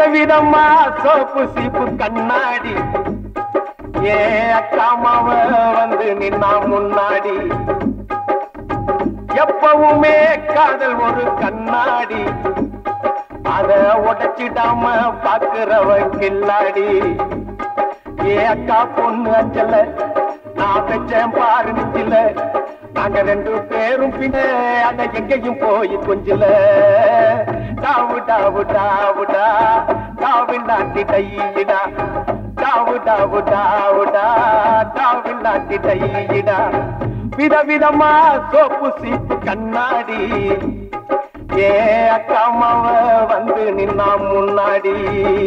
விதவிதமா சோப்பு சீப்பு கண்ணாடி ஏ அக்கா மாவ வந்து நின்னா முன்னாடி எப்பவுமே காதல் ஒரு கண்ணாடி அத உடைச்சிடாம பாக்குறவ கில்லாடி ஏ அக்கா பொண்ணு அஞ்சல நான் வச்சேன் பாரு நெஞ்சில நாங்க ரெண்டு பேரும் பின்ன அத எங்கேயும் போய் கொஞ்சில டாவு டாவு டாவுடா டாவில் நாட்டி டையிடா டாவு டாவு டாவுடா டாவில் நாட்டி டையிடா விதவிதமா சோப்பு சீப்பு கண்ணாடி ஏ அக்கா மாவ வந்து நின்னா முன்னாடி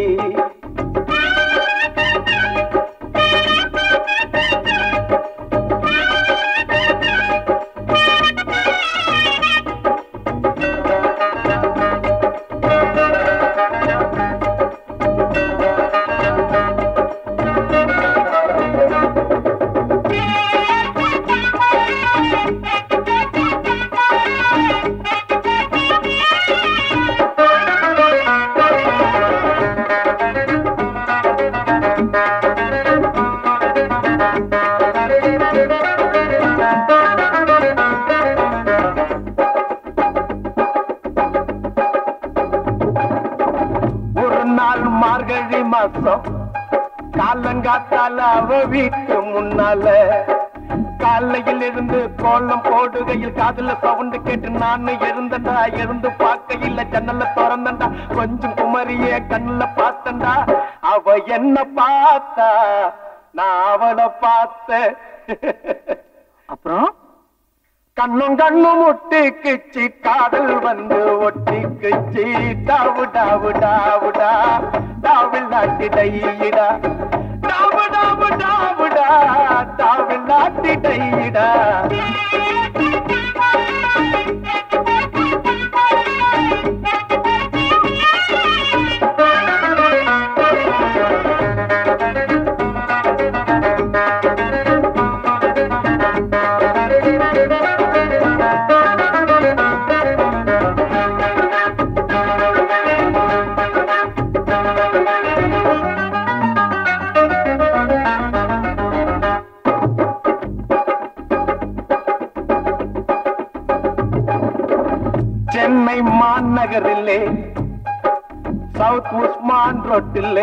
ஒரு நாள் மார்கழி மாசம் காலங்காத்தால அவ வீட்டு முன்னால காலையில் இருந்து கோலம் போடுகையில் காதுல சவுண்டு கேட்டு நானு எழுந்தண்டா எழுந்து பார்க்கையில் ஜன்னல திறந்தண்டா கொஞ்சம் குமரிய கண்ணுல பார்த்தண்டா அவ என்ன பார்த்தா நான் அவளை பார்த்தேன் அப்புறம் கண்ணும் கண்ணும் ஒட்டிக்குச்சு காதல் வந்து ஒட்டிக்குச்சு டாவு டாவு டாவுடா டாவில் நாட்டி டையிடா டாவு டாவு டாவுடா டாவில் நாட்டி டையிடா சென்னை மாநகரிலே சவுத் உஸ்மான் ரோட்டிலே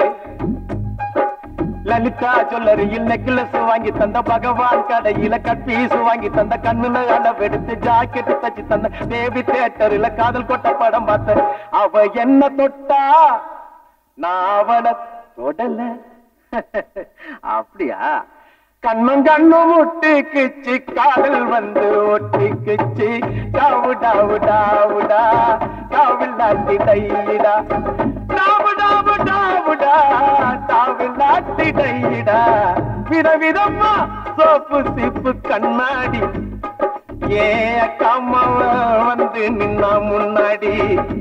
லலிதா ஜுவல்லரியில் நெக்லஸ் வாங்கி தந்த பகவான் கடையில கட் பீஸ் வாங்கி தந்த கண்ணுல அளவெடுத்து ஜாக்கெட் தச்சு தந்த தேவி தேட்டரில் காதல் கொட்ட படம் பார்த்த அவ என்ன தொட்டா நான் அவளை தொடல அப்படியா கண்ணும் கண்ணும் ஒட்டிக்குச்சு காதல் வந்து ஒட்டிக்குச்சு டாவு டாவு டாவுடா டாவில் நாட்டி டையிடா டாவு டாவு டாவுடா டாவில் நாட்டி டையிடா விதவிதமா சோப்பு சீப்பு கண்ணாடி ஏ அக்காமாவ வந்து நின்னா முன்னாடி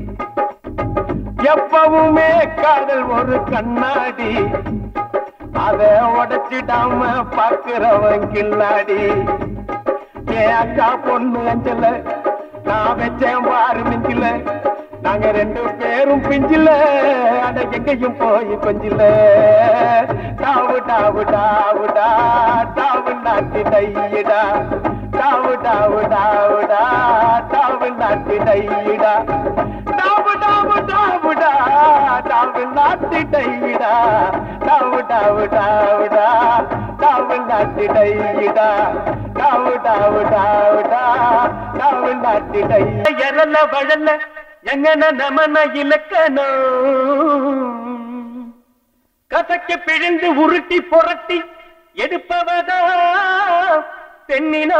எப்பவுமே காதல் ஒரு கண்ணாடி அத உடைச்சிடாம பாக்குறவன் கில்லாடி ஏ அக்கா பொண்ணு அஞ்சல நான் வச்சேன் பாரு மிஞ்சில நாங்க ரெண்டு பேரும் பிஞ்சில அட எங்கேயும் போய் கொஞ்சில டாவு டாவு டாவுடா டாவு நாட்டி டையிடா டாவு டாவு டாவுடா டாவு நாட்டி டையிடா டாவு டாவு டாவுடா டாவு நாட்டி டையிடா டாவு டாவு டாவுடா டாவு நாட்டி டையிடா டாவு டாவு டாவுடா டாவு நாட்டி டை எரல வழல எங்கன நமன இலக்கணம் கசக்க பிழிந்து உருட்டி புரட்டி எடுப்பவதா பெண்ணினோ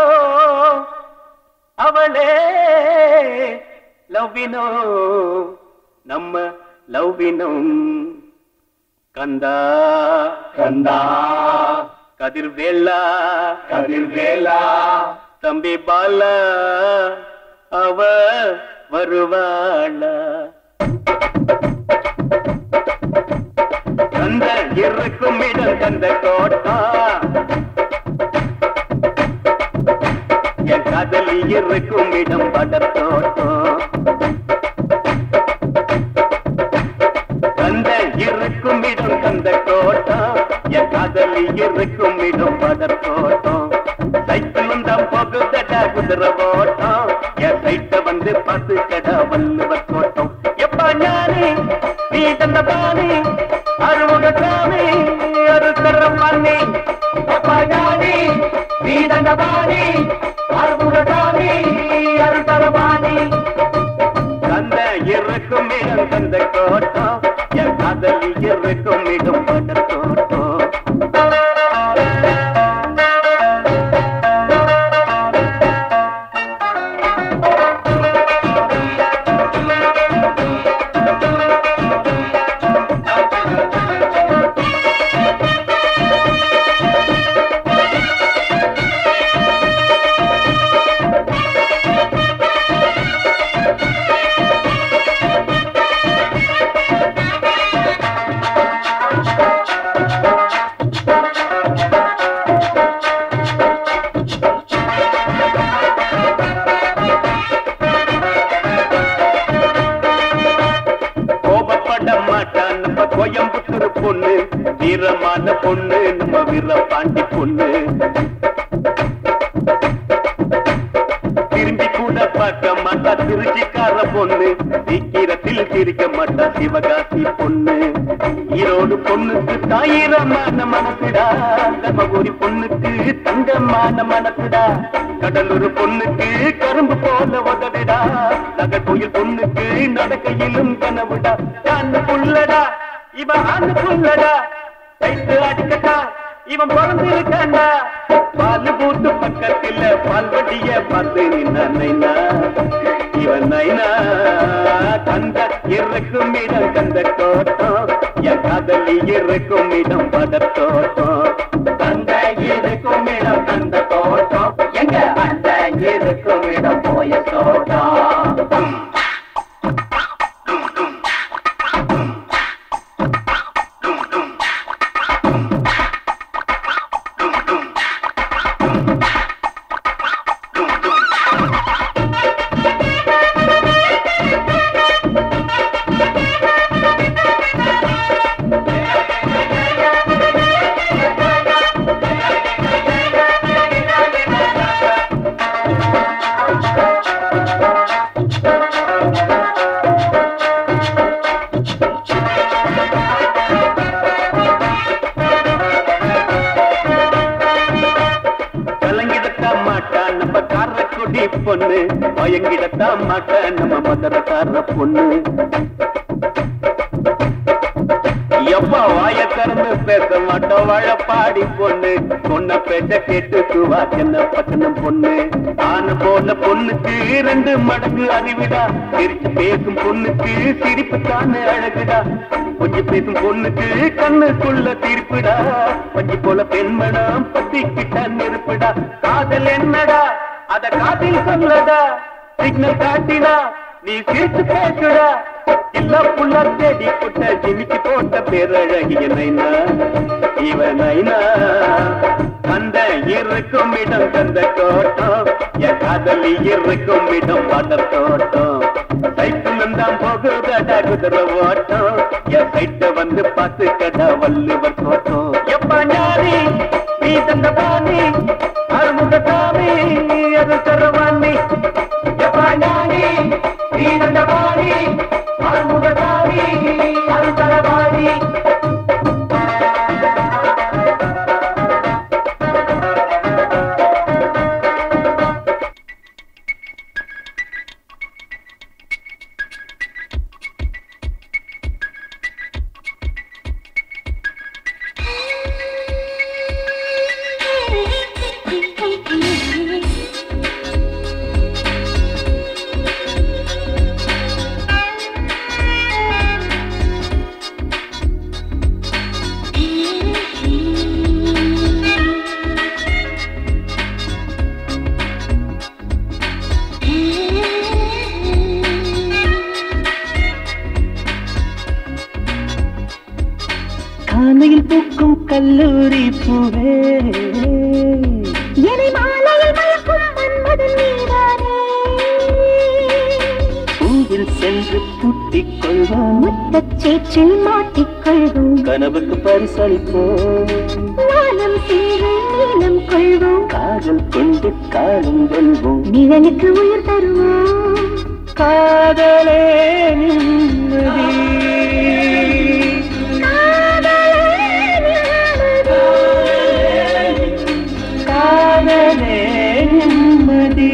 அவளே லவ்வினோ நம்ம லவ்வினும் கந்தா கந்தா கதிர்வேலா கதிர்வேலா தம்பி பாலா அவ வருவாளா கந்த இருக்கும் இடம் கந்த கோட்டா என் காதலி இருக்கும் இடம் படத்தோட்டம் கந்த கடா குதிரை ஓட்டம் என் சைட்ட வந்து பார்த்து கடா வல்லுவர் தோட்டம் எப்பா ஞானி நீ தந்த பாணி அறுமுக சாமி அருத்தர பண்ணி எப்பா ஞானி நீ தந்த பாணி அறுமுக சாமி அருத்தர பாணி தந்த இருக்கும் இடம் தந்த கோட்டம் என் காதலி இருக்கும் இடம் பட தோட்டம் கோபப்பட மாட்டான் நம்ம கோயம்புத்தூர் பொண்ணு வீரமான பொண்ணு நம்ம வீரபாண்டி பொண்ணு திரும்பி கூட பார்க்க மாட்டா திருச்சிக்கார பொண்ணு சீக்கிரத்தில் சிரிக்க மாட்டா சிவகாசி பொண்ணு ஈரோடு பொண்ணுக்கு தாயிரமான மனசுடா தர்மபுரி பொண்ணுக்கு தங்கமான மனசுடா கடலூர் பொண்ணுக்கு கரும்பு போல உதடுடா நகர்கோயில் பொண்ணுக்கு நடக்கையிலும் கனவுடா கண்ணு புள்ளடா இவன் ஆண்டு புள்ளடா கைத்து அடிக்கட்டா இவன் பிறந்திருக்காண்டா பால் பூத்து பக்கத்துல பால்வடிய பார்த்து நின்ன நைனா இவன் நைனா கந்த இருக்கும் இடம் கந்த தோட்டம் என் காதலி இருக்கும் இடம் பத தோட்டம் கந்த இருக்கும் இடம் கந்த தோட்டம் எங்க அந்த இருக்கும் இடம் போய தோட்டம் கலங்கிடத்தான் மாட்டா நம்ம காரக்குடி பொண்ணு பயங்கிடத்தான் மாட்டா நம்ம மதுரக்கார பொண்ணு எப்பா வாய திறந்து பேச மாட்டோம் வாழப்பாடி பொண்ணு பொண்ண பேச்ச கேட்டு சுவா சின்ன பக்கனம் பொண்ணு ஆன போன பொண்ணுக்கு ரெண்டு மடங்கு அறிவிடா சிரிச்சு பேசும் பொண்ணுக்கு சிரிப்பு தானே அழகுடா கொஞ்சம் பேசும் பொண்ணுக்கு கண்ணுக்குள்ள தீர்ப்புடா பஞ்சு போல பெண்மணம் பத்திக்கிட்ட நெருப்புடா காதல் என்னடா அத காதில் சொல்லடா சிக்னல் காட்டினா நீ சிரிச்சு பேசுடா இல்ல புள்ள தேடி புட்ட ஜிமிக்கு போட்ட பேரழகிய நைனா இவன் நைனா அந்த இருக்கும் இடம் தந்த தோட்டம் என் காதலி இருக்கும் இடம் பாட்ட தோட்டம் சைக்கிள் தான் போகுதடா குதிரை ஓட்டம் என் சைட்ட வந்து பார்த்து கடா வள்ளுவர் தோட்டம் எப்ப ஞானி நீ தந்த பாணி அருமுக சாமி அது தரவாணி எப்ப ஞானி நீ தந்த பாணி அருமுக சாமி அது தரவாணி காலையில் பூக்கும் கல்லூரி பூவே என்னை மாலையில் மயக்கும் மன்மதன் நீதானே பூவில் சென்று பூட்டிக் கொள்வோம் முத்தச் சேற்றில் மாட்டிக்கொள்வோம் கனவுக்கு பரிசளிப்போம் வானம் சென்று நீளம் கொள்வோம் காதல் காதல் கொண்டு காலம் வெல்வோம் நிழலுக்கு உயிர் தருவோம் காதலே நிம்மதி காதலே நிம்மதி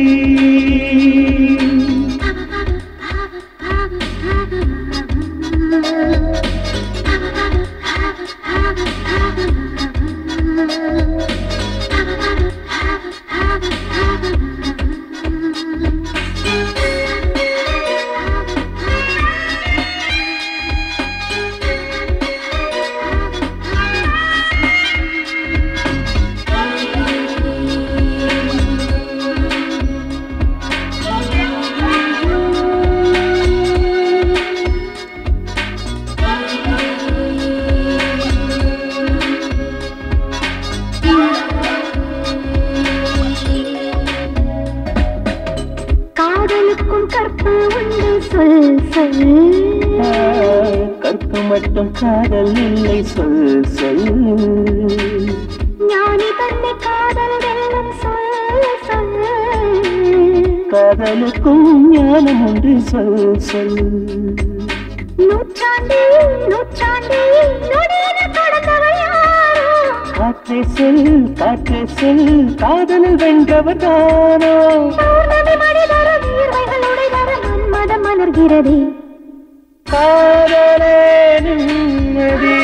காதலுக்கும் கற்பு உண்டு சொல் சொல் ஆ, கற்பு மட்டும் காதல் இல்லை சொல் சொல் ஞானி தன்னை காதல் வெல்லும் சொல் சொல் காதலுக்கும் ஞானம் உண்டு சொல் சொல் நூற்றாண்டில் நூற்றாண்டில் நொடியின கடந்தவர் யாரோ காற்றே சொல் காற்றே சொல் காதலில் வென்றவர் தானோ பௌர்ணமி மனிதர வீர்வைகளுடைய தர மன்மதம் மலர்கிறதே காதலே நிம்மதி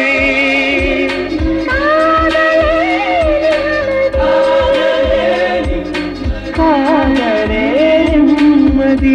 காதலே நிம்மதி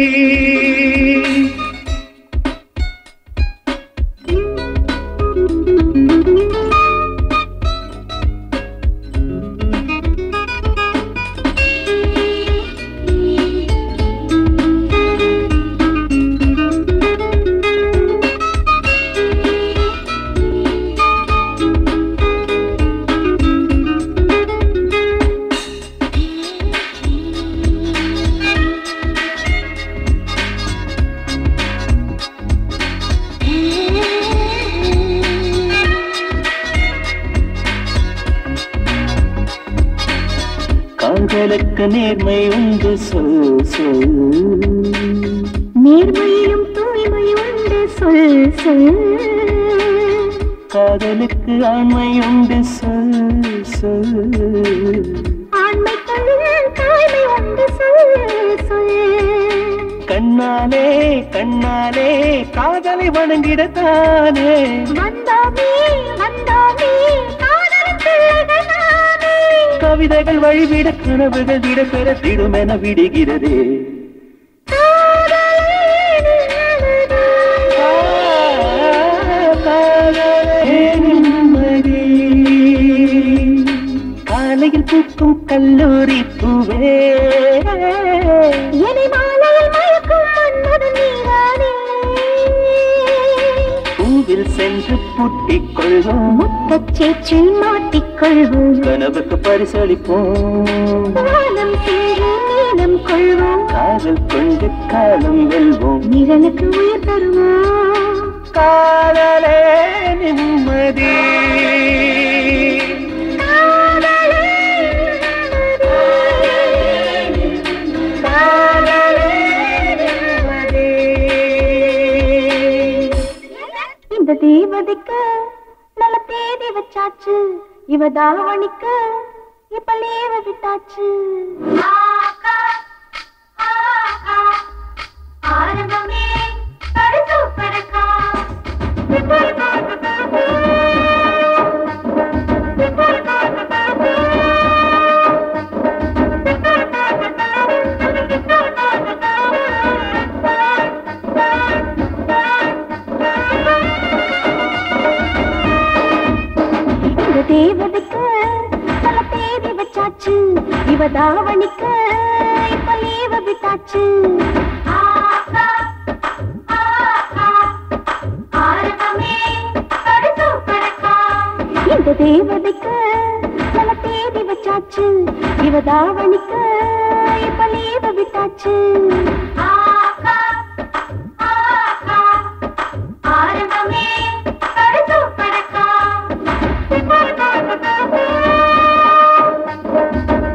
காதலுக்கு நேர்மை உண்டு சொல் சொல் நேர்மையிலும் தூய்மை உண்டு சொல் சொல் காதலுக்கு ஆண்மை உண்டு சொல் சொல் ஆண்மைக்குள்ளும் தாய்மை உண்டு சொல் சொல் கண்ணாலே கண்ணாலே காதலை வணங்கிடத்தானே வந்தோமே வந்தோமே காதலின் பிள்ளைகள் நாமே கவிதைகள் வழிவிட கனவுகள் விட பெற திடுமென விடுகிறதே காதலே நிம்மதி. காலையில் பூக்கும் கல்லூரி பூவே என்னை மாலையில் மயக்கும் மன்மதன் நீதானே பூவில் சென்று பூட்டிக் கொள்வோம் முத்தச் சேற்றில் மாட்டிக்கொள்வோம் கனவுக்கு பரிசளிப்போம் வானம் சென்று நீளம் கொள்வோம் காதல் கொண்டு காலம் வெல்வோம் நிழலுக்கு உயிர் தருவோம் காதலே நிம்மதி இந்த தேவதைக்கு நல்ல தேதி வச்சாச்சு இவ தாவணிக்கு இப்ப லீவ விட்டாச்சு ஆரம்பமே படுசூப்பரக்கா இந்த தேவதைக்கு நல்ல தேதி வச்சாச்சு இவ தாவணிக்கு இப்ப லீவ விட்டாச்சு இந்த தேவதைக்கு நல்ல தேதி வச்சாச்சு இவ தாவணிக்கு இப்ப லீவ விட்டாச்சு ஆரம்பமே படுசூப்பரக்கா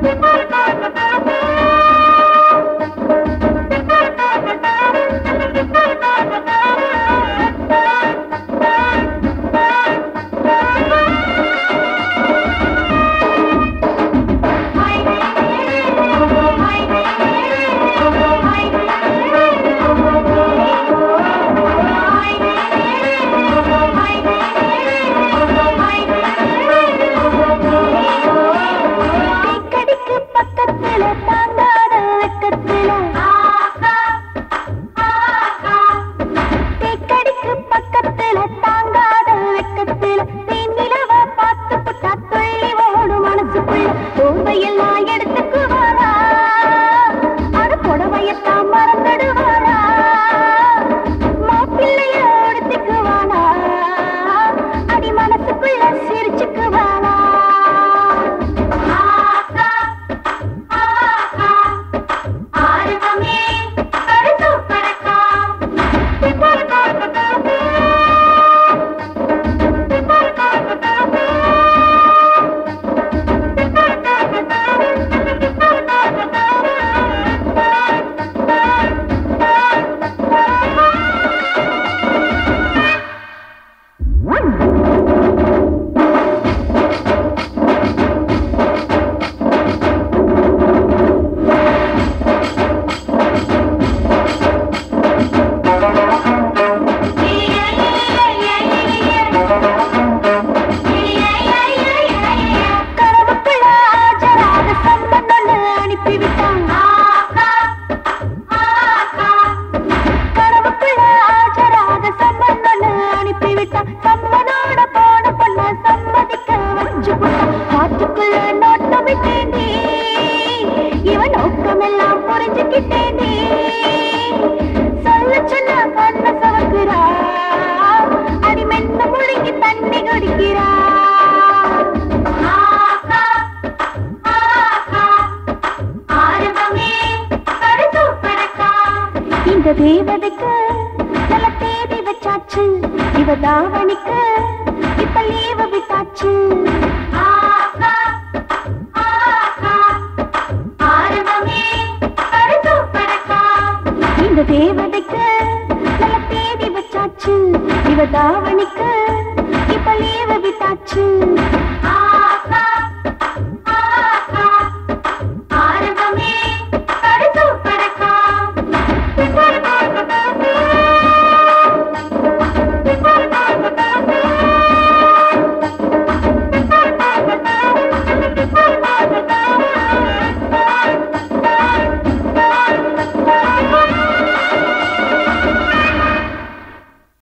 மாட்டிக்கிட்டேனே சொல்ல சொன்னா கண்ண சவக்குறா அடி மென்ன முழுங்கி தண்ணி குடிக்கிறா ஆஹா, ஆஹா, ஆரம்பமே ஒரு சூப்பரக்கா. இந்த தேவதைக்கு நல்ல தேதி வச்சாச்சு இவ தாவணிக்கு இப்ப லீவு விட்டாச்சு ஆஹா, ஆஹா, ஆரம்பமே ஒரு சூப்பரக்கா. இந்த தேவதைக்கு நல்ல தேதி வச்சாச்சு இவ தாவணிக்கு இப்ப லீவு விட்டாச்சு